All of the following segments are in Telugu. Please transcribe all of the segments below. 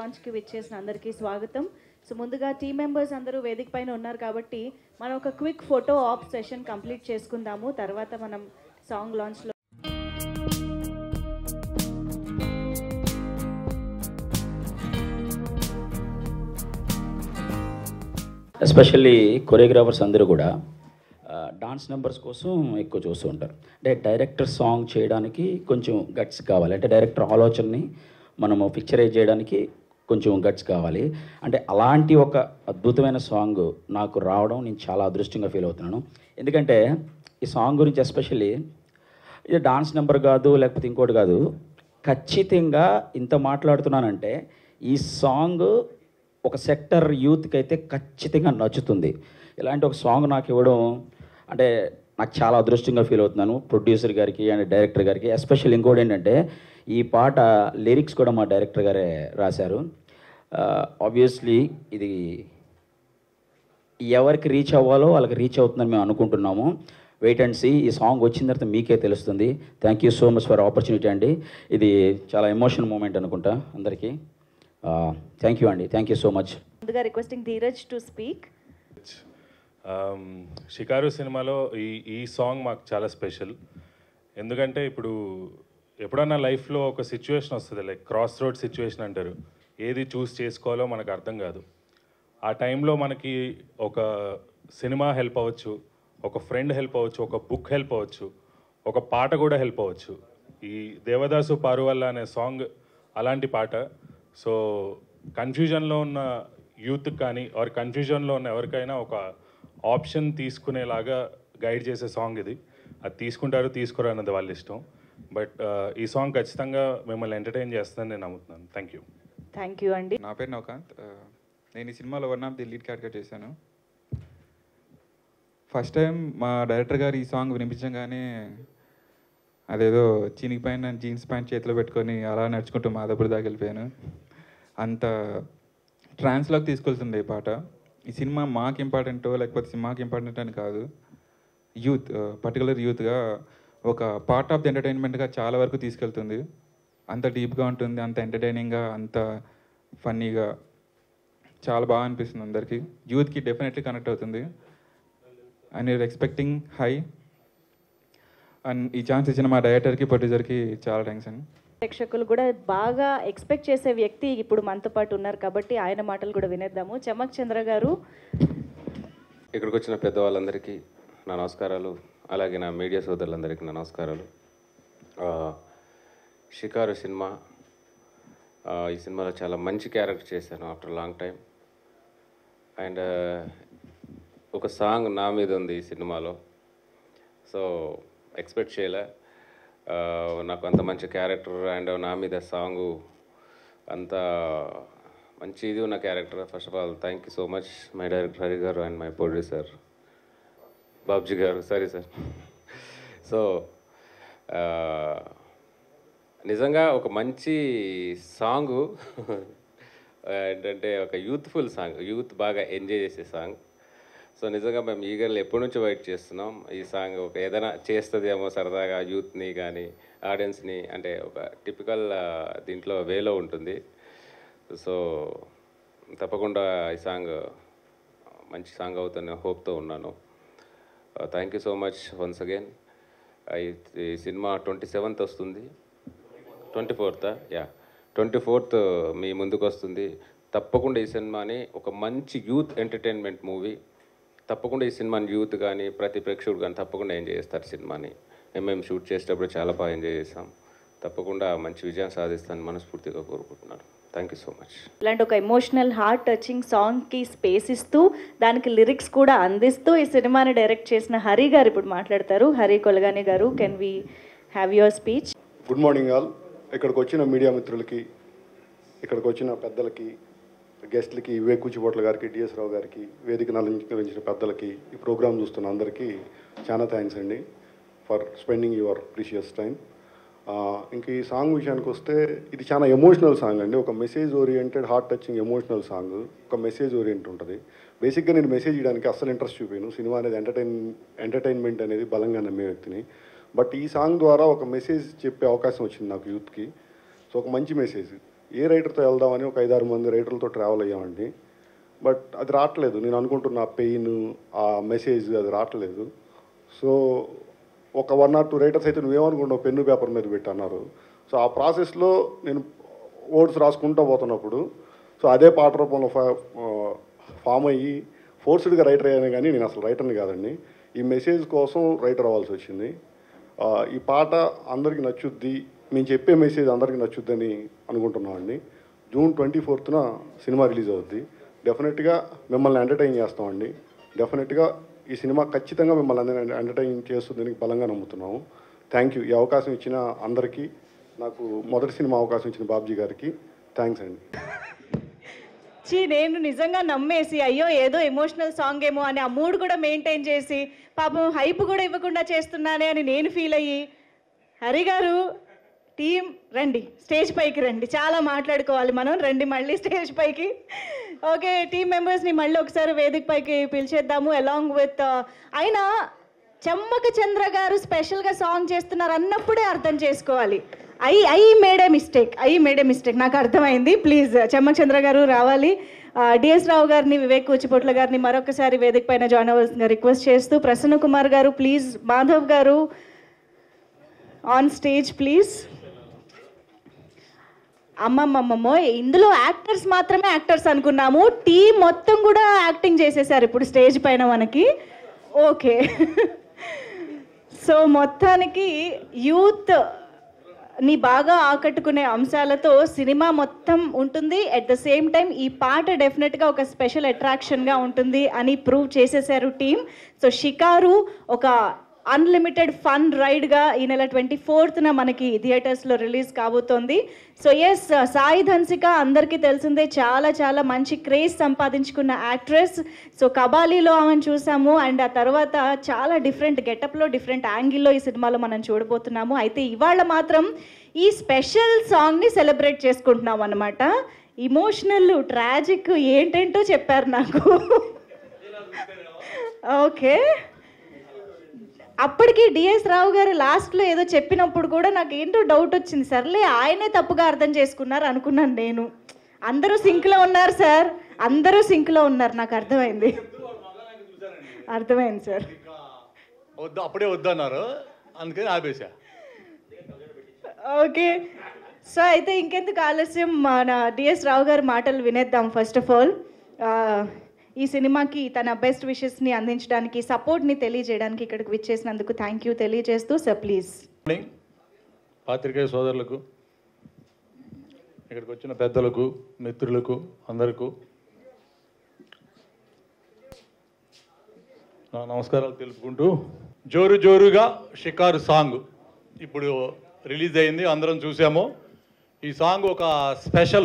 లాంచ్కి విచ్చేసిన అందరికీ స్వాగతం సో ముందుగా టీం మెంబర్స్ అందరూ వేదిక పైన ఉన్నారు కాబట్టి మనం ఒక quick photo of session complete చేసుకుందాము తర్వాత మనం సాంగ్ లాంచ్లో ఎస్పెషల్లీ కొరియోగ్రాఫర్స్ అందరూ కూడా డాన్స్ నెంబర్స్ కోసం ఎక్కువ చూస్తూ ఉంటారు అంటే డైరెక్టర్ సాంగ్ చేయడానికి కొంచెం గట్స్ కావాలి అంటే డైరెక్టర్ ఆలోచనని మనము పిక్చరైజ్ చేయడానికి కొంచెం గట్స్ కావాలి అంటే అలాంటి ఒక అద్భుతమైన సాంగ్ నాకు రావడం నేను చాలా అదృష్టంగా ఫీల్ అవుతున్నాను ఎందుకంటే ఈ సాంగ్ గురించి ఎస్పెషల్లీ ఇది డాన్స్ నెంబర్ కాదు లేకపోతే ఇంకోటి కాదు ఖచ్చితంగా ఇంత మాట్లాడుతున్నానంటే ఈ సాంగ్ ఒక సెక్టర్ యూత్కి అయితే ఖచ్చితంగా నచ్చుతుంది ఇలాంటి ఒక సాంగ్ నాకు ఇవ్వడం అంటే నాకు చాలా అదృష్టంగా ఫీల్ అవుతున్నాను ప్రొడ్యూసర్ గారికి అండ్ డైరెక్టర్ గారికి ఎస్పెషల్ ఇంకోటి ఏంటంటే ఈ పాట లిరిక్స్ కూడా మా డైరెక్టర్ గారే రాశారు ఆబ్వియస్లీ ఇది ఎవరికి రీచ్ అవ్వాలో వాళ్ళకి రీచ్ అవుతుందని మేము అనుకుంటున్నాము వెయిట్ అండ్ సీ ఈ సాంగ్ వచ్చిన తర్వాత మీకే తెలుస్తుంది thank you so much for opportunity అండి ఇది చాలా ఎమోషనల్ మూమెంట్ అనుకుంటా అందరికీ థ్యాంక్ యూ అండి థ్యాంక్ యూ సో మచ్ ముందుగా requesting Dheeraj to speak um, Shikaaru సినిమాలో ఈ ఈ సాంగ్ మాకు చాలా స్పెషల్ ఎందుకంటే ఇప్పుడు ఎప్పుడన్నా లైఫ్లో ఒక సిచ్యువేషన్ వస్తుంది లైక్ క్రాస్ రోడ్ సిచ్యువేషన్ అంటారు ఏది చూస్ చేసుకోవాలో మనకు అర్థం కాదు ఆ టైంలో మనకి ఒక సినిమా హెల్ప్ అవ్వచ్చు ఒక ఫ్రెండ్ హెల్ప్ అవ్వచ్చు ఒక బుక్ హెల్ప్ అవ్వచ్చు ఒక పాట కూడా హెల్ప్ అవ్వచ్చు ఈ దేవదాసు పారువల్ల అనే సాంగ్ అలాంటి పాట సో కన్ఫ్యూజన్లో ఉన్న యూత్ కానీ ఆర్ కన్ఫ్యూజన్లో ఉన్న ఎవరికైనా ఒక ఆప్షన్ తీసుకునేలాగా గైడ్ చేసే సాంగ్ ఇది అది తీసుకుంటారు తీసుకోరు అన్నది వాళ్ళ ఇష్టం బట్ ఈ సాంగ్ ఖచ్చితంగా మిమ్మల్ని ఎంటర్టైన్ చేస్తుందని నేను నమ్ముతున్నాను థ్యాంక్ యూ థ్యాంక్ యూ అండి నా పేరు నవకాంత్ ఆ, నేను ఈ సినిమాలో one of the lead character చేశాను ఫస్ట్ టైం మా డైరెక్టర్ గారు ఈ సాంగ్ వినిపించగానే అదేదో చినిగిపోయిన జీన్స్ ప్యాంట్ చేతిలో పెట్టుకొని అలా నడుచుకుంటూ మాధవపురి దాకా వెళ్ళిపోయాను అంత ట్రాన్స్లోకి తీసుకెళ్తుంది ఈ పాట ఈ సినిమా మాకు ఇంపార్టెంటో లేకపోతే సినిమాకి ఇంపార్టెంట్ అని కాదు యూత్ పర్టికులర్ యూత్గా ఒక పార్ట్ ఆఫ్ ది ఎంటర్టైన్మెంట్గా చాలా వరకు తీసుకెళ్తుంది అంత డీప్గా ఉంటుంది అంత ఎంటర్టైనింగ్గా అంత ఫన్నీగా చాలా బాగా అనిపిస్తుంది అందరికీ యూత్కి డెఫినెట్లీ కనెక్ట్ అవుతుంది and your expecting high and ఈ ఛాన్స్ ఇచ్చిన మా డైరెక్టర్కి ప్రొడ్యూసర్కి చాలా థ్యాంక్స్ అండి ప్రేక్షకులు కూడా బాగా ఎక్స్పెక్ట్ చేసే వ్యక్తి ఇప్పుడు మనతో పాటు ఉన్నారు కాబట్టి ఆయన మాటలు కూడా వినేద్దాము చమక్ చంద్ర గారు ఇక్కడికి వచ్చిన పెద్దవాళ్ళందరికీ నా నమస్కారాలు అలాగే నా మీడియా సోదరులందరికీ నా నమస్కారాలు ఆ, షికారు సినిమా ఆ, ఈ సినిమాలో చాలా మంచి క్యారెక్టర్ చేశాను ఆఫ్టర్ లాంగ్ టైం అండ్ ఒక సాంగ్ నా మీద ఉంది ఈ సినిమాలో సో ఎక్స్పెక్ట్ చేయలే ఆ, నాకు అంత మంచి క్యారెక్టర్ అండ్ నా మీద సాంగు అంత మంచి ఇది ఉన్న character first of all thank you so much my director Hari గారు అండ్ మై ప్రొడ్యూసర్ బాబ్జీ గారు సరే సార్ సో నిజంగా ఒక మంచి సాంగు ఏంటంటే ఒక యూత్ఫుల్ సాంగ్ యూత్ బాగా ఎంజాయ్ చేసే సాంగ్ సో నిజంగా మేము ఈగర్లు ఎప్పటి నుంచో వెయిట్ చేస్తున్నాం ఈ సాంగ్ ఒక ఏదైనా చేస్తుందేమో సరదాగా యూత్ని కానీ ఆడియన్స్ని అంటే ఒక టిపికల్ దీంట్లో వేలో ఉంటుంది సో తప్పకుండా ఈ సాంగ్ మంచి సాంగ్ అవుతున్న హోప్తో ఉన్నాను thank you so much once again ఈ సినిమా ట్వంటీ సెవెంత్ వస్తుంది twenty fourth yeah twenty fourth మీ ముందుకు వస్తుంది తప్పకుండా ఈ సినిమాని ఒక మంచి యూత్ ఎంటర్టైన్మెంట్ మూవీ తప్పకుండా ఈ సినిమాని యూత్ కానీ ప్రతి ప్రేక్షకుడు కానీ తప్పకుండా ఎంజాయ్ చేస్తారు సినిమాని మేము మేము షూట్ చేసేటప్పుడు చాలా బాగా ఎంజాయ్ చేసాం తప్పకుండా మంచి విజయం సాధిస్తానని మనస్ఫూర్తిగా కోరుకుంటున్నాను థ్యాంక్ యూ సో మచ్ ఇలాంటి ఒక ఎమోషనల్ హార్ట్ టచింగ్ సాంగ్కి స్పేస్ ఇస్తూ దానికి లిరిక్స్ కూడా అందిస్తూ ఈ సినిమాని డైరెక్ట్ చేసిన హరి గారు ఇప్పుడు మాట్లాడతారు హరి కొలగాని గారు can we have your speech good morning all ఇక్కడికి వచ్చిన మీడియా మిత్రులకి ఇక్కడికి వచ్చిన పెద్దలకి గెస్ట్లకి వివేక్ కూచిపోట్ల గారికి డిఎస్ రావు గారికి వేదికను అలంకరించిన పెద్దలకి ఈ ప్రోగ్రామ్ చూస్తున్న అందరికీ చాలా థ్యాంక్స్ అండి for spending your precious time ఇంక ఈ సాంగ్ విషయానికి వస్తే ఇది చాలా ఎమోషనల్ సాంగ్ అండి ఒక message oriented heart touching emotional song ఒక మెసేజ్ ఓరియంట్ ఉంటుంది బేసిక్గా నేను మెసేజ్ ఇవ్వడానికి అస్సలు ఇంట్రెస్ట్ చూపాను సినిమా అనేది ఎంటర్టైన్ ఎంటర్టైన్మెంట్ అనేది బలంగా నమ్మే వ్యక్తిని బట్ ఈ సాంగ్ ద్వారా ఒక మెసేజ్ చెప్పే అవకాశం వచ్చింది నాకు యూత్కి సో ఒక మంచి మెసేజ్ ఏ రైటర్తో వెళ్దామని ఒక ఐదారు మంది రైటర్లతో ట్రావెల్ అయ్యామండి బట్ అది రావట్లేదు నేను అనుకుంటున్న పెయిన్ ఆ మెసేజ్ అది రావట్లేదు సో ఒక వన్ ఆర్ టూ రైటర్స్ అయితే నువ్వేమనుకుంటావు పెన్ను పేపర్ మీద పెట్టి అన్నారు సో ఆ ప్రాసెస్లో నేను ఓట్స్ రాసుకుంటూ పోతున్నప్పుడు సో అదే పాట రూపంలో ఫా ఫామ్ అయ్యి ఫోర్స్డ్గా రైటర్ అయ్యాను కానీ నేను అసలు రైటర్ని కాదండి ఈ మెసేజ్ కోసం రైటర్ అవ్వాల్సి వచ్చింది ఆ, ఈ పాట అందరికీ నచ్చుద్ది మేము చెప్పే మెసేజ్ అందరికీ నచ్చుద్దని అనుకుంటున్నామండి జూన్ ట్వంటీ ఫోర్త్న సినిమా రిలీజ్ అవుద్ది డెఫినెట్గా మిమ్మల్ని ఎంటర్టైన్ చేస్తామండి డెఫినెట్గా ఈ సినిమా ఖచ్చితంగా మిమ్మల్ని అందరినీ ఎంటర్టైన్ చేస్తుందని బలంగా నమ్ముతున్నాము థ్యాంక్ యూ ఈ అవకాశం ఇచ్చిన అందరికీ నాకు మొదటి సినిమా అవకాశం ఇచ్చిన బాబ్జీ గారికి థ్యాంక్స్ అండి చీ నేను నిజంగా నమ్మేసి అయ్యో ఏదో ఎమోషనల్ సాంగ్ ఏమో అని ఆ మూడ్ కూడా మెయింటైన్ చేసి పాపం హైప్ కూడా ఇవ్వకుండా చేస్తున్నానే అని నేను ఫీల్ అయ్యి హరి గారు టీం రండి స్టేజ్ పైకి రండి చాలా మాట్లాడుకోవాలి మనం రండి మళ్ళీ స్టేజ్ పైకి ఓకే టీం మెంబర్స్ని మళ్ళీ ఒకసారి వేదిక పైకి పిలిచేద్దాము అలాంగ్ విత్ అయినా చెమ్మక చంద్ర గారు స్పెషల్గా సాంగ్ చేస్తున్నారు అన్నప్పుడే అర్థం చేసుకోవాలి I I made a mistake I made a mistake నాకు అర్థమైంది ప్లీజ్ చెమ్మక చంద్ర గారు రావాలి డిఎస్ రావు గారిని వివేక్ కూచిపోట్ల గారిని మరొకసారి వేదిక పైన జాయిన్ అవ్వాల్సిందిగా రిక్వెస్ట్ చేస్తూ ప్రసన్న కుమార్ గారు ప్లీజ్ మాధవ్ గారు ఆన్ స్టేజ్ ప్లీజ్ అమ్మమ్మమ్మమ్మో ఇందులో యాక్టర్స్ మాత్రమే యాక్టర్స్ అనుకున్నాము టీం మొత్తం కూడా యాక్టింగ్ చేసేసారు ఇప్పుడు స్టేజ్ పైన మనకి ఓకే సో మొత్తానికి యూత్ ని బాగా ఆకట్టుకునే అంశాలతో సినిమా మొత్తం ఉంటుంది అట్ ద సేమ్ టైం ఈ పాట డెఫినెట్గా ఒక స్పెషల్ అట్రాక్షన్గా ఉంటుంది అని ప్రూవ్ చేసేసారు టీం సో షికారు ఒక అన్లిమిటెడ్ ఫన్ రైడ్గా ఈ నెల ట్వంటీ ఫోర్త్న మనకి థియేటర్స్లో రిలీజ్ కాబోతోంది సో ఎస్ సాయి ధన్సిక అందరికీ తెలిసిందే చాలా చాలా మంచి క్రేజ్ సంపాదించుకున్న యాక్ట్రెస్ సో కబాలీలో ఆమెను చూసాము అండ్ ఆ తర్వాత చాలా డిఫరెంట్ గెటప్లో డిఫరెంట్ యాంగిల్లో ఈ సినిమాలో మనం చూడబోతున్నాము అయితే ఇవాళ మాత్రం ఈ స్పెషల్ సాంగ్ని సెలబ్రేట్ చేసుకుంటున్నాం అనమాట ఇమోషనల్ ట్రాజిక్ ఏంటేంటో చెప్పారు నాకు ఓకే అప్పటికి డిఎస్ రావు గారు లాస్ట్లో ఏదో చెప్పినప్పుడు కూడా నాకు ఏంటో డౌట్ వచ్చింది సర్లే ఆయనే తప్పుగా అర్థం చేసుకున్నారు అనుకున్నాను నేను అందరూ సింక్లో ఉన్నారు సార్ అందరూ సింక్లో ఉన్నారు నాకు అర్థమైంది అర్థమైంది సార్ వద్దు అప్పుడే వద్దన్నారు అందుకని ఆపేశా ఓకే సో అయితే ఇంకెందుకు ఆలస్యం మన డిఎస్ రావు గారి మాటలు వినేద్దాం ఫస్ట్ ఆఫ్ ఆల్ ఈ సినిమాకి తన బెస్ట్ విషెస్ని అందించడానికి సపోర్ట్ని తెలియజేయడానికి ఇక్కడికి విచ్చేసినందుకు థ్యాంక్ యూ తెలియజేస్తూ సార్ ప్లీజ్ మార్నింగ్ పాత్రికేయ సోదరులకు ఇక్కడికి వచ్చిన పెద్దలకు మిత్రులకు అందరకు నా నమస్కారాలు తెలుపుకుంటూ జోరు జోరుగా షికారు సాంగ్ ఇప్పుడు రిలీజ్ అయింది అందరం చూసాము ఈ సాంగ్ ఒక స్పెషల్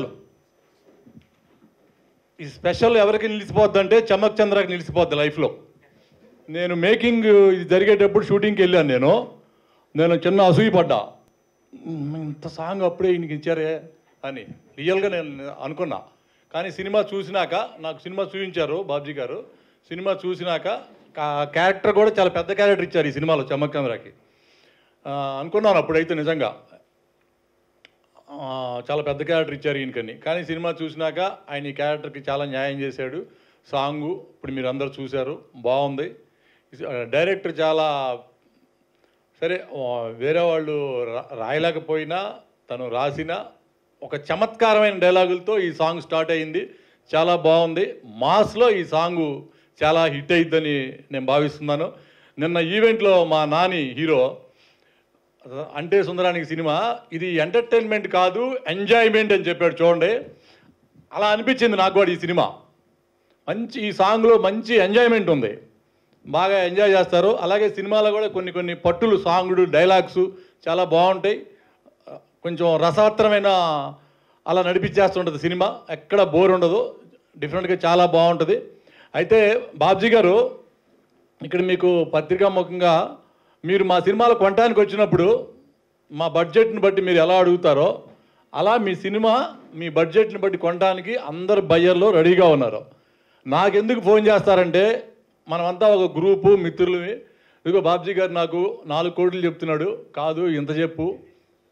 ఈ స్పెషల్ ఎవరికి నిలిచిపోద్ది అంటే చమక్ చంద్రకి నిలిచిపోద్ది లైఫ్లో నేను మేకింగ్ ఇది జరిగేటప్పుడు షూటింగ్కి వెళ్ళాను నేను నేను చిన్న అసూయపడ్డా "మ్మ్, ఇంత సాంగ్ అప్పుడే ఈయనకి ఇచ్చారే అని రియల్గా నేను అనుకున్నా కానీ సినిమా చూసినాక నాకు సినిమా చూపించారు బాబ్జీ గారు సినిమా చూసినాక కా- క్యారెక్టర్ కూడా చాలా పెద్ద క్యారెక్టర్ ఇచ్చారు ఈ సినిమాలో చమక్ చంద్రకి ఆ, అనుకున్నాను అప్పుడైతే నిజంగా ఆ, చాలా పెద్ద క్యారెక్టర్ ఇచ్చారు ఈయనకని కానీ సినిమా చూసినాక ఆయన ఈ క్యారెక్టర్కి చాలా న్యాయం చేశాడు సాంగు ఇప్పుడు మీరు అందరు చూశారు బాగుంది డైరెక్టర్ చాలా సరే ఆ, వేరే వాళ్ళు రా- రాయలేకపోయినా తను రాసిన ఒక చమత్కారమైన డైలాగులతో ఈ సాంగ్ స్టార్ట్ అయింది చాలా బాగుంది మాస్లో ఈ సాంగు చాలా హిట్ అయ్యిద్దని నేను భావిస్తున్నాను నిన్న ఈవెంట్లో మా నాని హీరో అంటే సుందరానికి సినిమా ఇది ఎంటర్టైన్మెంట్ కాదు ఎంజాయ్మెంట్ అని చెప్పాడు చూడండి అలా అనిపించింది నాకు కూడా ఈ సినిమా మంచి ఈ సాంగ్లో మంచి ఎంజాయ్మెంట్ ఉంది బాగా ఎంజాయ్ చేస్తారు అలాగే సినిమాలో కూడా కొన్ని కొన్ని పట్టులు సాంగులు డైలాగ్స్ చాలా బాగుంటాయి కొంచెం రసవత్తరమైన అలా నడిపించేస్తుంటుంది సినిమా ఎక్కడ బోర్ ఉండదు డిఫరెంట్గా చాలా బాగుంటుంది అయితే బాబ్జీ గారు ఇక్కడ మీకు పత్రికా ముఖంగా మీరు మా సినిమాలు కొనడానికి వచ్చినప్పుడు మా బడ్జెట్ని బట్టి మీరు ఎలా అడుగుతారో అలా మీ సినిమా మీ బడ్జెట్ని బట్టి కొనడానికి అందరు బయ్యర్లు రెడీగా ఉన్నారు నాకెందుకు ఫోన్ చేస్తారంటే మనమంతా ఒక గ్రూపు మిత్రులవి ఇదిగో బాబ్జీ గారు నాకు నాలుగు కోట్లు చెప్తున్నాడు కాదు ఇంత చెప్పు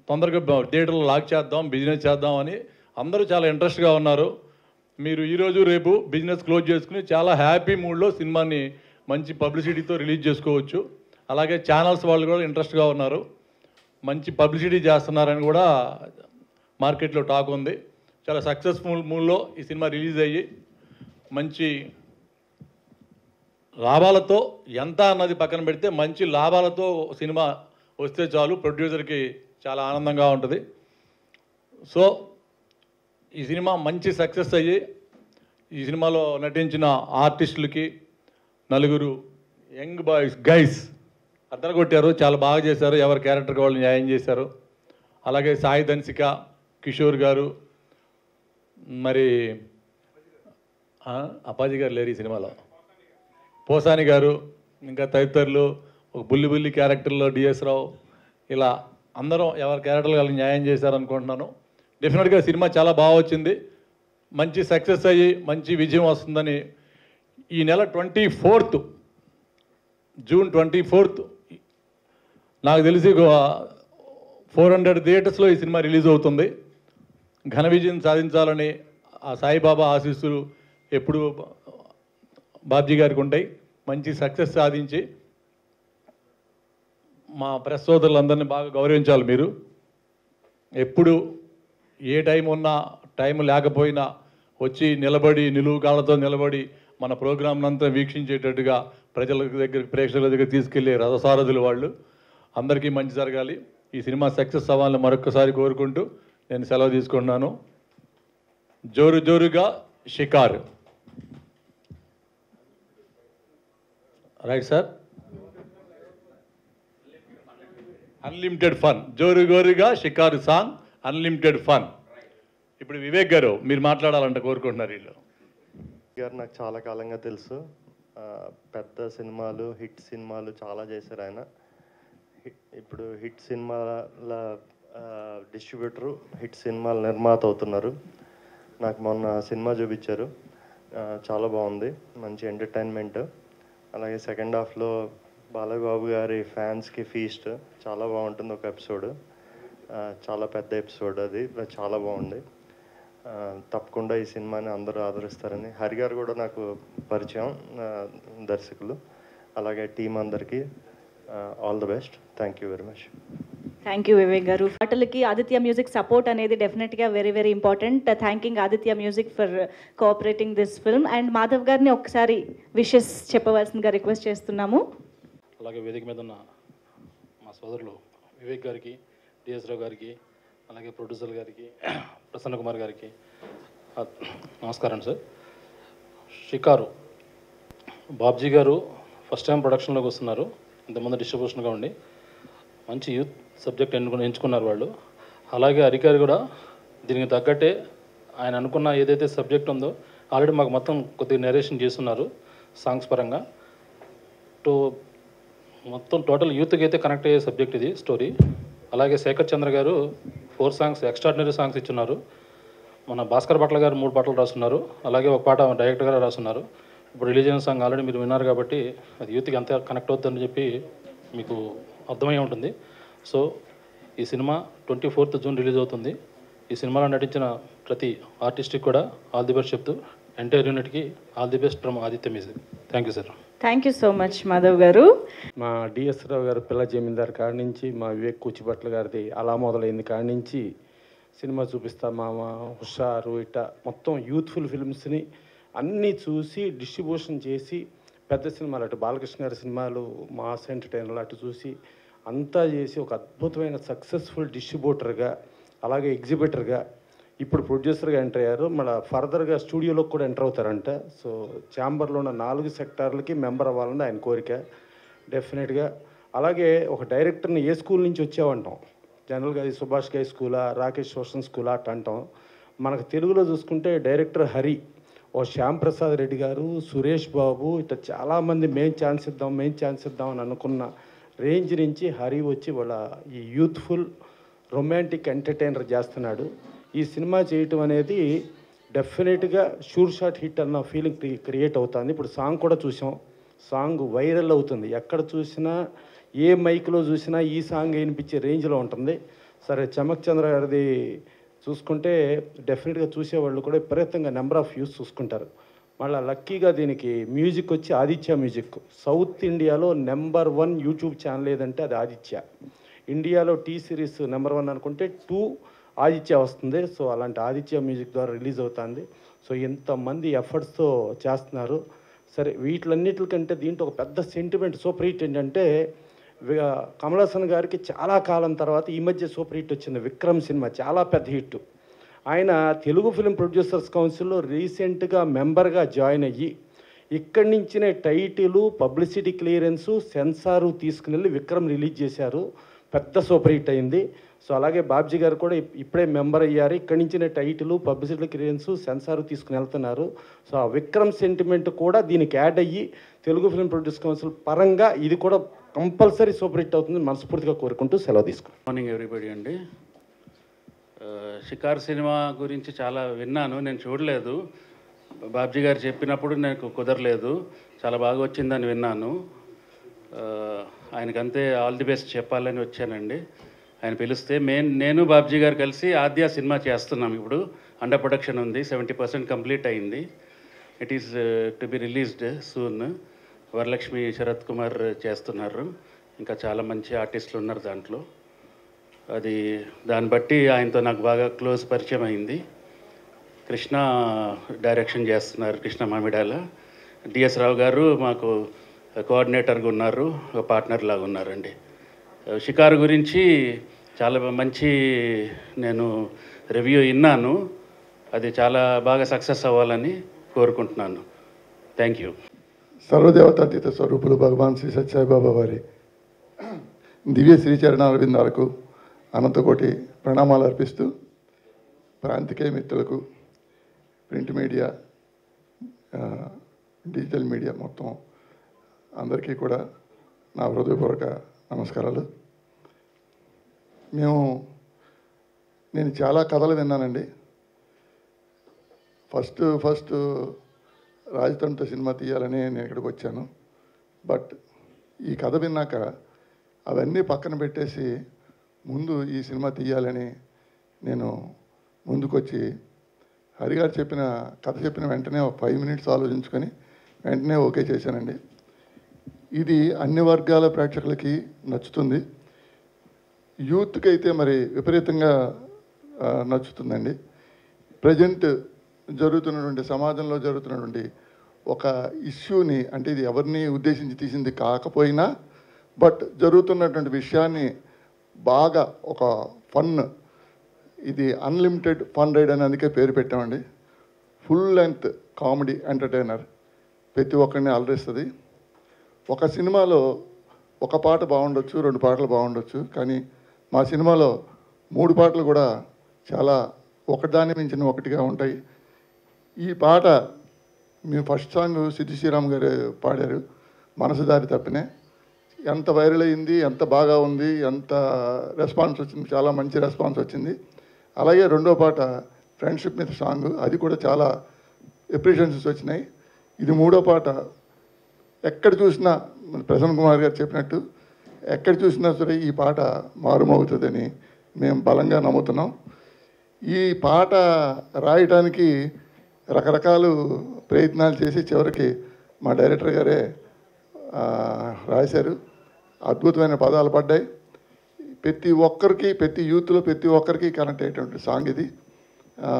తొందరగా బ- థియేటర్లో లాక్ చేద్దాం బిజినెస్ చేద్దాం అని అందరూ చాలా ఇంట్రెస్ట్గా ఉన్నారు మీరు ఈరోజు రేపు బిజినెస్ క్లోజ్ చేసుకుని చాలా హ్యాపీ మూడ్లో సినిమాని మంచి పబ్లిసిటీతో రిలీజ్ చేసుకోవచ్చు అలాగే ఛానల్స్ వాళ్ళు కూడా ఇంట్రెస్ట్గా ఉన్నారు మంచి పబ్లిసిటీ చేస్తున్నారని కూడా మార్కెట్లో టాక్ ఉంది చాలా సక్సెస్ఫుల్ మూడ్లో ఈ సినిమా రిలీజ్ అయ్యి మంచి లాభాలతో ఎంత అన్నది పక్కన పెడితే మంచి లాభాలతో సినిమా వస్తే చాలు ప్రొడ్యూసర్కి చాలా ఆనందంగా ఉంటుంది సో ఈ సినిమా మంచి సక్సెస్ అయ్యి ఈ సినిమాలో నటించిన ఆర్టిస్టులకి నలుగురు యంగ్ బాయ్స్ గైస్ అద్దరు కొట్టారు చాలా బాగా చేశారు ఎవరి క్యారెక్టర్కి వాళ్ళు న్యాయం చేశారు అలాగే సాయి ధన్సిక కిషోర్ గారు మరి ఆ, అప్పాజీ గారు లేరు ఈ సినిమాలో పోసాని గారు ఇంకా తదితరులు ఒక బుల్లి బుల్లి క్యారెక్టర్లో డిఎస్ రావు ఇలా అందరం ఎవరి క్యారెక్టర్లు వాళ్ళకి న్యాయం చేశారనుకుంటున్నాను డెఫినెట్గా సినిమా చాలా బాగా వచ్చింది మంచి సక్సెస్ అయ్యి మంచి విజయం వస్తుందని ఈ నెల twenty fourth June twenty fourth నాకు తెలిసి ఫోర్ హండ్రెడ్ థియేటర్స్లో ఈ సినిమా రిలీజ్ అవుతుంది ఘన విజయం సాధించాలని ఆ సాయిబాబా ఆశీస్సులు ఎప్పుడు బాబ్జీ గారికి ఉంటాయి మంచి సక్సెస్ సాధించి మా ప్రెస్ సోదరులందరినీ బాగా గౌరవించాలి మీరు ఎప్పుడు ఏ టైం ఉన్నా టైం లేకపోయినా వచ్చి నిలబడి నిలువు కాళ్ళతో నిలబడి మన ప్రోగ్రామ్ అంతా వీక్షించేటట్టుగా ప్రజల దగ్గర ప్రేక్షకుల దగ్గర తీసుకెళ్లే రథసారథులు వాళ్ళు అందరికీ మంచి జరగాలి ఈ సినిమా సక్సెస్ అవ్వాలని మరొకసారి కోరుకుంటూ నేను సెలవు తీసుకుంటున్నాను జోరు జోరుగా Shikaaru right sir unlimited fun జోరు గోరుగా షికారు సాంగ్ అన్లిమిటెడ్ ఫన్ ఇప్పుడు వివేక్ గారు మీరు మాట్లాడాలంటే కోరుకుంటున్నారు వీళ్ళు గారు నాకు చాలా కాలంగా తెలుసు ఆ, పెద్ద సినిమాలు హిట్ సినిమాలు చాలా చేశారు ఆయన హిట్- ఇప్పుడు హిట్ సినిమాల డిస్ట్రిబ్యూటరు హిట్ సినిమాల నిర్మాత అవుతున్నారు నాకు మొన్న సినిమా చూపించారు ఆ, చాలా బాగుంది మంచి ఎంటర్టైన్మెంట్ అలాగే సెకండ్ హాఫ్లో బాలయ్య బాబు గారి ఫ్యాన్స్కి ఫీస్ట్ చాలా బాగుంటుంది ఒక ఎపిసోడ్ చాలా పెద్ద ఎపిసోడ్ అది చాలా బాగుంది ఆ, తప్పకుండా ఈ సినిమాని అందరూ ఆదరిస్తారని హరి గారు కూడా నాకు పరిచయం ఆ, దర్శకులు అలాగే టీం అందరికీ all the best thank you very much thank you Vivek గారు పాటలకి ఆదిత్య మ్యూజిక్ సపోర్ట్ అనేది డెఫినెట్గా very very important thanking Aditya music for cooperating this film and Madhav గారిని ఒకసారి విషెస్ చెప్పవలసిందిగా రిక్వెస్ట్ చేస్తున్నాము అలాగే వేదిక మీద ఉన్న మా సోదరులు వివేక్ గారికి డిఎస్ రావు గారికి అలాగే ప్రొడ్యూసర్ గారికి ప్రసన్న కుమార్ గారికి ఆ, నమస్కారం సార్ షికారు బాబ్జీ గారు ఫస్ట్ టైం ప్రొడక్షన్లోకి వస్తున్నారు ఇంతకుముందు డిస్ట్రిబ్యూషన్గా ఉండి మంచి యూత్ సబ్జెక్ట్ ఎన్నుకుని ఎంచుకున్నారు వాళ్ళు అలాగే అధికారి కూడా దీనికి తగ్గట్టే ఆయన అనుకున్న ఏదైతే సబ్జెక్ట్ ఉందో ఆల్రెడీ మాకు మొత్తం కొద్దిగా నెరేషన్ చేస్తున్నారు సాంగ్స్ పరంగా టు మొత్తం టోటల్ యూత్కి అయితే కనెక్ట్ అయ్యే సబ్జెక్ట్ ఇది స్టోరీ అలాగే శేఖర్ చంద్ర గారు ఫోర్ సాంగ్స్ ఎక్స్ట్రాడినరీ సాంగ్స్ ఇచ్చున్నారు మన భాస్కర్ భట్ల గారు మూడు పాటలు రాస్తున్నారు అలాగే ఒక పాట డైరెక్టర్ గారు రాస్తున్నారు ఇప్పుడు రిలీజ్ అయిన సాంగ్ ఆల్రెడీ మీరు విన్నారు కాబట్టి అది యూత్కి ఎంత కనెక్ట్ అవుతుందని చెప్పి మీకు అర్థమై ఉంటుంది సో ఈ సినిమా ట్వంటీ ఫోర్త్ జూన్ రిలీజ్ అవుతుంది ఈ సినిమాలో నటించిన ప్రతి ఆర్టిస్ట్కి కూడా ఆల్ ది బెస్ట్ చెప్తూ ఎంటైర్ యూనిట్కి all the best from Aditya music thank you sir thank you so much Madhav గారు మా డిఎస్ రావు గారు పిల్ల జమీందార్ కాడి నుంచి మా వివేక్ కూచిభట్ల గారిది అలా మొదలైంది కాడి నుంచి సినిమా చూపిస్తా మామ హుషారు ఇట్ట మొత్తం యూత్ఫుల్ ఫిల్మ్స్ని అన్నీ చూసి డిస్ట్రిబ్యూషన్ చేసి పెద్ద సినిమాలు అటు బాలకృష్ణ గారి సినిమాలు మాస్ ఎంటర్టైనర్లు అటు చూసి అంతా చేసి ఒక అద్భుతమైన సక్సెస్ఫుల్ డిస్ట్రిబ్యూటర్గా అలాగే ఎగ్జిబిటర్గా ఇప్పుడు ప్రొడ్యూసర్గా ఎంటర్ అయ్యారు మళ్ళీ ఫర్దర్గా స్టూడియోలోకి కూడా ఎంటర్ అవుతారంట సో ఛాంబర్లో ఉన్న నాలుగు సెక్టార్లకి మెంబర్ అవ్వాలని ఆయన కోరిక డెఫినెట్గా అలాగే ఒక డైరెక్టర్ని ఏ స్కూల్ నుంచి వచ్చావంటాం జనరల్గా అది సుభాష్ గై స్కూలా రాకేష్ రోషన్ స్కూలా అట్ అంటాం మనకు తెలుగులో చూసుకుంటే డైరెక్టర్ హరి ఓ శ్యామ్ ప్రసాద్ రెడ్డి గారు సురేష్ బాబు ఇట్లా చాలామంది మేం ఛాన్స్ ఇద్దాం మేం ఛాన్స్ ఇద్దాం అని అనుకున్న రేంజ్ నుంచి హరి వచ్చి వాళ్ళ ఈ యూత్ఫుల్ రొమాంటిక్ ఎంటర్టైనర్ చేస్తున్నాడు ఈ సినిమా చేయటం అనేది డెఫినెట్గా షూర్ షాట్ హిట్ అన్న ఫీలింగ్ క్రియేట్ అవుతుంది ఇప్పుడు సాంగ్ కూడా చూసాం సాంగ్ వైరల్ అవుతుంది ఎక్కడ చూసినా ఏ మైక్లో చూసినా ఈ సాంగ్ వినిపించే రేంజ్లో ఉంటుంది సరే చమక్ చంద్ర గారిది చూసుకుంటే డెఫినెట్గా చూసేవాళ్ళు కూడా విపరీతంగా నెంబర్ ఆఫ్ వ్యూస్ చూసుకుంటారు మళ్ళీ లక్కీగా దీనికి మ్యూజిక్ వచ్చి ఆదిత్య మ్యూజిక్ సౌత్ ఇండియాలో నెంబర్ వన్ యూట్యూబ్ ఛానల్ ఏదంటే అది ఆదిత్య ఇండియాలో టీ సిరీస్ నెంబర్ వన్ అనుకుంటే టూ ఆదిత్య వస్తుంది సో అలాంటి ఆదిత్య మ్యూజిక్ ద్వారా రిలీజ్ అవుతుంది సో ఇంతమంది ఎఫర్ట్స్తో చేస్తున్నారు సరే వీటిలన్నిటికంటే దీంట్లో ఒక పెద్ద సెంటిమెంట్ సూపర్ హిట్ ఏంటంటే వి- కమల్ హాసన్ గారికి చాలా కాలం తర్వాత ఈ మధ్య సూపర్ హిట్ వచ్చింది విక్రమ్ సినిమా చాలా పెద్ద హిట్ ఆయన తెలుగు ఫిల్మ్ ప్రొడ్యూసర్స్ కౌన్సిల్లో రీసెంట్గా మెంబర్గా జాయిన్ అయ్యి ఇక్కడి నుంచినే టైటిలు పబ్లిసిటీ క్లియరెన్సు సెన్సారు తీసుకుని వెళ్ళి విక్రమ్ రిలీజ్ చేశారు పెద్ద సూపర్ హిట్ అయింది సో అలాగే బాబ్జీ గారు కూడా ఇప్- ఇప్పుడే మెంబర్ అయ్యారు ఇక్కడి నుంచినే టైటిల్ పబ్లిసిటీ క్లియరెన్స్ సెన్సార్ తీసుకుని వెళ్తున్నారు సో ఆ విక్రమ్ సెంటిమెంట్ కూడా దీనికి యాడ్ అయ్యి తెలుగు ఫిల్మ్ ప్రొడ్యూస్ కౌన్సిల్ పరంగా ఇది కూడా కంపల్సరీ సూపర్ హిట్ అవుతుంది మనస్ఫూర్తిగా కోరుకుంటూ సెలవు తీసుకుంటాం మార్నింగ్ ఎవ్రీబడి అండి ఆ, షికార్ సినిమా గురించి చాలా విన్నాను నేను చూడలేదు బాబ్జీ గారు చెప్పినప్పుడు నాకు కుదరలేదు చాలా బాగా వచ్చిందని విన్నాను ఆ, ఆయనకంతే ఆల్ ది బెస్ట్ చెప్పాలని వచ్చానండి ఆయన పిలిస్తే మేన్ నేను బాబ్జీ గారు కలిసి ఆద్య సినిమా చేస్తున్నాం ఇప్పుడు అండర్ ప్రొడక్షన్ ఉంది సెవెంటీ పర్సెంట్ కంప్లీట్ అయింది it is to be released soon Varalakshmi Sarath Kumar చేస్తున్నారు ఇంకా చాలా మంచి ఆర్టిస్టులు ఉన్నారు దాంట్లో అది దాన్ని బట్టి ఆయనతో నాకు బాగా క్లోజ్ పరిచయం అయింది కృష్ణ డైరెక్షన్ చేస్తున్నారు కృష్ణ మామిడాల డిఎస్ రావు గారు మాకు కోఆర్డినేటర్గా ఉన్నారు ఒక పార్ట్నర్ లాగా ఉన్నారండి షికారు గురించి చాలా మంచి నేను రివ్యూ విన్నాను అది చాలా బాగా సక్సెస్ అవ్వాలని కోరుకుంటున్నాను థ్యాంక్ యూ సర్వదేవతాతీత స్వరూపులు భగవాన్ శ్రీ సత్యసాయిబాబా వారి దివ్య శ్రీచరణాల విందాలకు అనంతకోటి ప్రణామాలు అర్పిస్తూ ప్రాంతికేయ మిత్రులకు ప్రింట్ మీడియా ఆ, డిజిటల్ మీడియా మొత్తం అందరికీ కూడా నా హృదయపూర్వక నమస్కారాలు మేము నేను చాలా కథలు విన్నానండి ఫస్ట్ ఫస్ట్ రాజతంత్ర సినిమా తీయాలని నేను ఇక్కడికి వచ్చాను బట్ ఈ కథ విన్నాక అవన్నీ పక్కన పెట్టేసి ముందు ఈ సినిమా తీయాలని నేను ముందుకొచ్చి హరిగారు చెప్పిన కథ చెప్పిన వెంటనే ఒక ఫైవ్ మినిట్స్ ఆలోచించుకొని వెంటనే ఓకే చేశానండి ఇది అన్ని వర్గాల ప్రేక్షకులకి నచ్చుతుంది యూత్కి అయితే మరి విపరీతంగా ఆ, నచ్చుతుందండి ప్రజెంట్ జరుగుతున్నటువంటి సమాజంలో జరుగుతున్నటువంటి ఒక ఇష్యూని అంటే ఇది ఎవరిని ఉద్దేశించి తీసింది కాకపోయినా బట్ జరుగుతున్నటువంటి విషయాన్ని బాగా ఒక ఫన్ ఇది అన్లిమిటెడ్ ఫన్ రైడ్ అని అందుకే పేరు పెట్టామండి ఫుల్ లెంత్ కామెడీ ఎంటర్టైనర్ ప్రతి ఒక్కరిని అలరిస్తుంది ఒక సినిమాలో ఒక పాట బాగుండొచ్చు రెండు పాటలు బాగుండొచ్చు కానీ మా సినిమాలో మూడు పాటలు కూడా చాలా ఒకదాన్ని మించిన ఒకటిగా ఉంటాయి ఈ పాట మీ ఫస్ట్ సాంగ్ సిద్ధి శ్రీరామ్ గారు పాడారు మనసు దారి తప్పినే ఎంత వైరల్ అయింది ఎంత బాగా ఉంది ఎంత రెస్పాన్స్ వచ్చింది చాలా మంచి రెస్పాన్స్ వచ్చింది అలాగే రెండో పాట ఫ్రెండ్షిప్ మీద సాంగ్ అది కూడా చాలా ఎప్రిషియన్సెస్ వచ్చినాయి ఇది మూడో పాట ఎక్కడ చూసినా మన ప్రసన్న కుమార్ గారు చెప్పినట్టు ఎక్కడ చూసినా సరే ఈ పాట మారుమవుతుందని మేము బలంగా నమ్ముతున్నాం ఈ పాట రాయటానికి రకరకాల ప్రయత్నాలు చేసి చివరికి మా డైరెక్టర్ గారే ఆ, రాశారు అద్భుతమైన పదాలు పడ్డాయి ప్రతి ఒక్కరికి ప్రతి యూత్లో ప్రతి ఒక్కరికి కనెక్ట్ అయ్యేటువంటి సాంగ్ ఇది ఆ,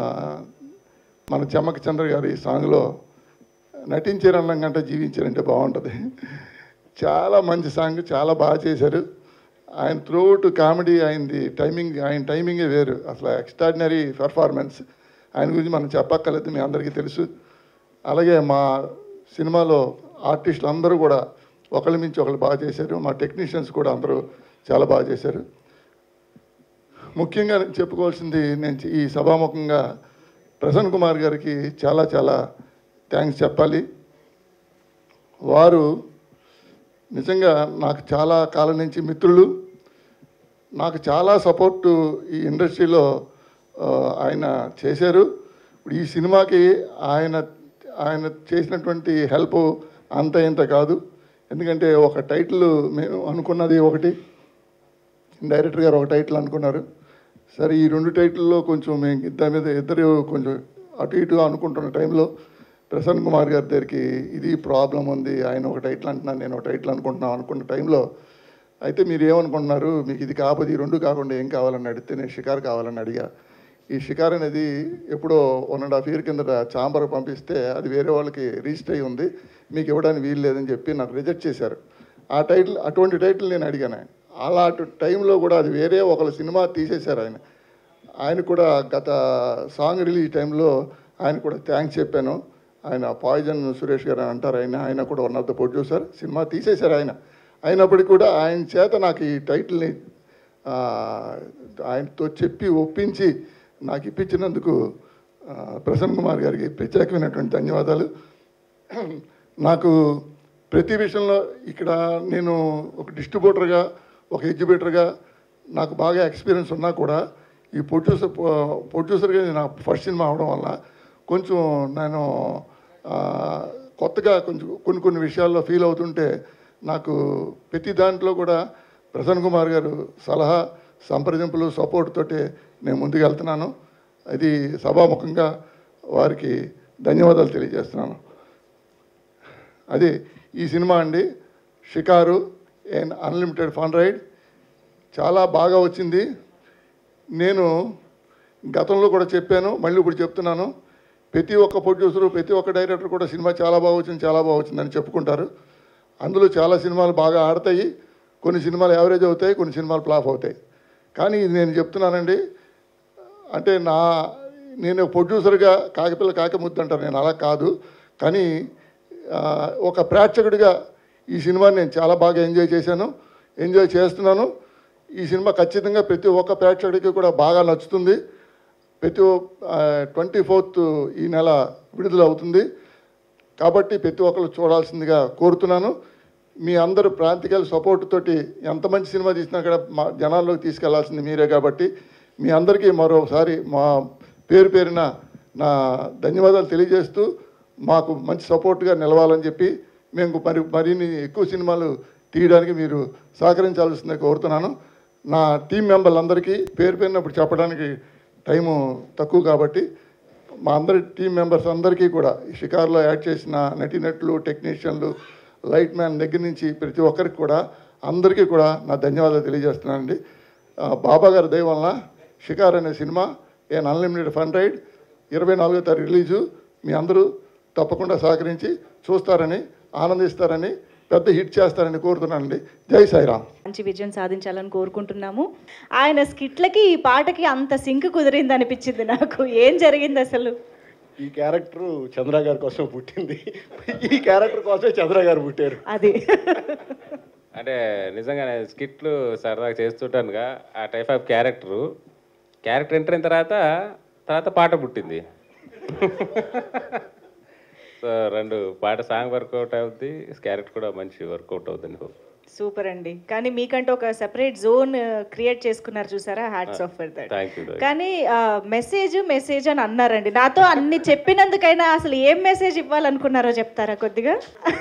మన చెమ్మక చంద్ర గారు ఈ సాంగ్లో నటించారన్నం కంటే జీవించారంటే బాగుంటుంది చాలా మంచి సాంగ్ చాలా బాగా చేశారు ఆయన త్రూఅవుట్ కామెడీ ఆయనది టైమింగ్ ఆయన టైమింగే వేరు అసలు ఎక్స్ట్రాడినరీ పెర్ఫార్మెన్స్ ఆయన గురించి మనం చెప్పక్కర్లేదు మీ అందరికీ తెలుసు అలాగే మా సినిమాలో ఆర్టిస్టులు అందరూ కూడా ఒకళ్ళ మించి ఒకళ్ళు బాగా చేశారు మా టెక్నీషియన్స్ కూడా అందరూ చాలా బాగా చేశారు ముఖ్యంగా నేను చెప్పుకోవాల్సింది నేను ఈ సభాముఖంగా ప్రసన్న కుమార్ గారికి చాలా చాలా థ్యాంక్స్ చెప్పాలి వారు నిజంగా నాకు చాలా కాలం నుంచి మిత్రులు నాకు చాలా సపోర్టు ఈ ఇండస్ట్రీలో ఆ, ఆయన చేశారు ఇప్పుడు ఈ సినిమాకి ఆయన ఆయన చేసినటువంటి హెల్ప్ అంత ఇంత కాదు ఎందుకంటే ఒక టైటిల్ మేము అనుకున్నది ఒకటి డైరెక్టర్ గారు ఒక టైటిల్ అనుకున్నారు సరే ఈ రెండు టైటిల్లో కొంచెం మేము ఇద్దరి మీద ఇద్దరు కొంచెం అటు ఇటు అనుకుంటున్న టైంలో ప్రసన్న కుమార్ గారి దగ్గరికి ఇది ప్రాబ్లం ఉంది ఆయన ఒక టైటిల్ అంటున్నాను నేను ఒక టైటిల్ అనుకుంటున్నాను అనుకున్న టైంలో అయితే మీరు ఏమనుకుంటున్నారు మీకు ఇది కాకపోతే ఈ రెండు కాకుండా ఏం కావాలని అడిగితే నేను షికార్ కావాలని అడిగా ఈ షికార్ అనేది ఎప్పుడో వన్ అండ్ హాఫ్ ఇయర్ కిందట చాంబర్ పంపిస్తే అది వేరే వాళ్ళకి రిజిస్టర్ అయి ఉంది మీకు ఇవ్వడానికి వీలు లేదని చెప్పి నాకు రిజెక్ట్ చేశారు ఆ టైటిల్ అటువంటి టైటిల్ నేను అడిగాను ఆయన అలాంటి టైంలో కూడా అది వేరే ఒకళ్ళ సినిమా తీసేశారు ఆయన ఆయన కూడా గత సాంగ్ రిలీజ్ టైంలో ఆయన కూడా థ్యాంక్స్ చెప్పాను ఆయన పాయిజన్ సురేష్ గారు అని అంటారు ఆయన ఆయన కూడా వన్ ఆఫ్ ద ప్రొడ్యూసర్ సినిమా తీసేశారు ఆయన అయినప్పటికీ కూడా ఆయన చేత నాకు ఈ టైటిల్ని ఆ, ఆయనతో చెప్పి ఒప్పించి నాకు ఇప్పించినందుకు ఆ, ప్రసన్న కుమార్ గారికి ప్రత్యేకమైనటువంటి ధన్యవాదాలు నాకు ప్రతి విషయంలో ఇక్కడ నేను ఒక డిస్ట్రిబ్యూటర్గా ఒక ఎగ్జిబిటర్గా నాకు బాగా ఎక్స్పీరియన్స్ ఉన్నా కూడా ఈ ప్రొడ్యూసర్ ప్రొడ్యూసర్గా నేను ఫస్ట్ సినిమా అవడం వల్ల కొంచెం నేను ఆ, కొత్తగా కొంచెం కొన్ని కొన్ని విషయాల్లో ఫీల్ అవుతుంటే నాకు ప్రతి దాంట్లో కూడా ప్రసన్న కుమార్ గారు సలహా సంప్రదింపులు సపోర్ట్ తోటి నేను ముందుకు వెళ్తున్నాను అది సభాముఖంగా వారికి ధన్యవాదాలు తెలియజేస్తున్నాను అదే ఈ సినిమా అండి షికారు అండ్ అన్లిమిటెడ్ ఫన్ రైడ్ చాలా బాగా వచ్చింది నేను గతంలో కూడా చెప్పాను మళ్ళీ ఇప్పుడు చెప్తున్నాను ప్రతి ఒక్క ప్రొడ్యూసరు ప్రతి ఒక్క డైరెక్టర్ కూడా సినిమా చాలా బాగా వచ్చింది చాలా బాగా వచ్చిందని చెప్పుకుంటారు అందులో చాలా సినిమాలు బాగా ఆడతాయి కొన్ని సినిమాలు యావరేజ్ అవుతాయి కొన్ని సినిమాలు ఫ్లాప్ అవుతాయి కానీ ఇది నేను చెప్తున్నానండి అంటే నా నేను ప్రొడ్యూసర్గా కాకిపిల్ల కాకిముద్దు అంటారు నేను అలా కాదు కానీ ఆ, ఒక ప్రేక్షకుడిగా ఈ సినిమాని నేను చాలా బాగా ఎంజాయ్ చేశాను ఎంజాయ్ చేస్తున్నాను ఈ సినిమా ఖచ్చితంగా ప్రతి ఒక్క ప్రేక్షకుడికి కూడా బాగా నచ్చుతుంది ప్రతి ట్వంటీ ఫోర్త్ ఈ నెల విడుదల అవుతుంది కాబట్టి ప్రతి ఒక్కరు చూడాల్సిందిగా కోరుతున్నాను మీ అందరూ ప్రాంతికల్ సపోర్ట్ తోటి ఎంత మంచి సినిమా తీసినా కూడా మా జనాల్లోకి తీసుకెళ్లాల్సింది మీరే కాబట్టి మీ అందరికీ మరోసారి మా పేరు పేరున నా ధన్యవాదాలు తెలియజేస్తూ మాకు మంచి సపోర్ట్గా నిలవాలని చెప్పి మేము మరి మరిన్ని ఎక్కువ సినిమాలు తీయడానికి మీరు సహకరించాల్సిందిగా కోరుతున్నాను నా టీం మెంబర్లందరికీ పేరు పేరున ఇప్పుడు చెప్పడానికి టైము తక్కువ కాబట్టి మా అందరి టీం మెంబర్స్ అందరికీ కూడా ఈ షికార్లో యాడ్ చేసిన నటీనటులు టెక్నీషియన్లు లైట్ మ్యాన్ దగ్గర నుంచి ప్రతి ఒక్కరికి కూడా అందరికీ కూడా నా ధన్యవాదాలు తెలియజేస్తున్నానండి ఆ, బాబా గారి దయ వలన షికార్ అనే సినిమా ఏన్ అన్లిమిటెడ్ ఫన్ రైడ్ ఇరవై నాలుగో తారీఖు రిలీజు మీ అందరూ తప్పకుండా సహకరించి చూస్తారని ఆనందిస్తారని పెద్ద హిట్ చేస్తారని కోరుతున్నానండి జై సాయిరామ్ మంచి విజయం సాధించాలని కోరుకుంటున్నాము ఆయన స్కిట్లకి ఈ పాటకి అంత సింక్ కుదిరింది అనిపించింది నాకు ఏం జరిగింది అసలు ఈ క్యారెక్టర్ చంద్ర గారి కోసం పుట్టింది ఈ క్యారెక్టర్ కోసమే చంద్ర గారు పుట్టారు అది అంటే నిజంగానే స్కిట్లు సరదాగా చేస్తుంటానుగా ఆ type of character character enter అయిన తర్వాత తర్వాత పాట పుట్టింది సో రెండు పాట సాంగ్ వర్కౌట్ అవుద్ది క్యారెక్టర్ కూడా మంచి వర్కౌట్ అవుతుంది హోప్ సూపర్ అండి కానీ మీకంటూ ఒక సెపరేట్ జోన్ క్రియేట్ చేసుకున్నారు చూసారా hats off for that thank you కానీ మెసేజ్ మెసేజ్ అని అన్నారండి నాతో అన్ని చెప్పినందుకైనా అసలు ఏం మెసేజ్ ఇవ్వాలనుకున్నారో చెప్తారా కొద్దిగా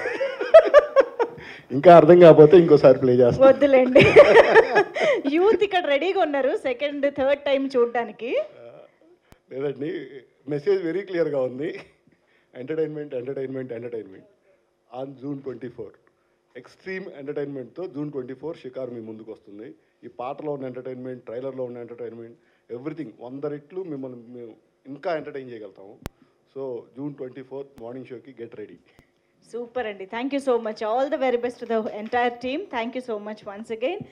ఇంకా అర్థం కాకపోతే ఇంకోసారి ప్లే చేస్తాం వద్దులేండి యూత్ ఇక్కడ రెడీగా ఉన్నారు సెకండ్ థర్డ్ టైం చూడడానికి లేదండి మెసేజ్ వెరీ క్లియర్గా ఉంది entertainment entertainment entertainment on June twenty four extreme ఎంటర్టైన్మెంట్తో జూన్ ట్వంటీ ఫోర్ షికార్ మీ ముందుకు వస్తుంది ఈ పాటలో ఉన్న ఎంటర్టైన్మెంట్ ట్రైలర్లో ఉన్న ఎంటర్టైన్మెంట్ ఎవ్రీథింగ్ వంద రెట్లు మిమ్మల్ని మేము ఇంకా ఎంటర్టైన్ చేయగలుగుతాము so June twenty fourth morning షోకి గెట్ రెడీ సూపర్ అండి thank you so much all the very best the entire team thank you so much once again